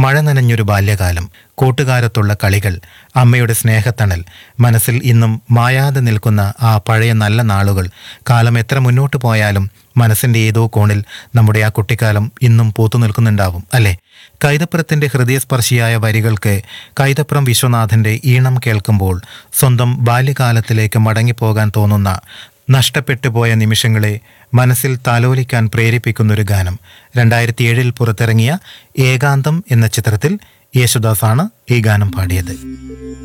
മഴ നനഞ്ഞൊരു ബാല്യകാലം കൂട്ടുകാരത്തുള്ള കളികൾ അമ്മയുടെ സ്നേഹത്തണൽ മനസ്സിൽ ഇന്നും മായാതെ നിൽക്കുന്ന ആ പഴയ നല്ല നാളുകൾ കാലം എത്ര മുന്നോട്ട് പോയാലും മനസ്സിന്റെ ഏതോ കോണിൽ നമ്മുടെ ആ കുട്ടിക്കാലം ഇന്നും പൂത്തു നിൽക്കുന്നുണ്ടാവും അല്ലേ കൈതപ്പുറത്തിന്റെ ഹൃദയസ്പർശിയായ വരികൾക്ക് കൈതപ്പുറം വിശ്വനാഥന്റെ ഈണം കേൾക്കുമ്പോൾ സ്വന്തം ബാല്യകാലത്തിലേക്ക് മടങ്ങിപ്പോകാൻ തോന്നുന്ന നഷ്ടപ്പെട്ടു പോയ നിമിഷങ്ങളെ മനസ്സിൽ താലോലിക്കാൻ പ്രേരിപ്പിക്കുന്നൊരു ഗാനം രണ്ടായിരത്തി ഏഴിൽ പുറത്തിറങ്ങിയ ഏകാന്തം എന്ന ചിത്രത്തിൽ യേശുദാസാണ് ഈ ഗാനം പാടിയത്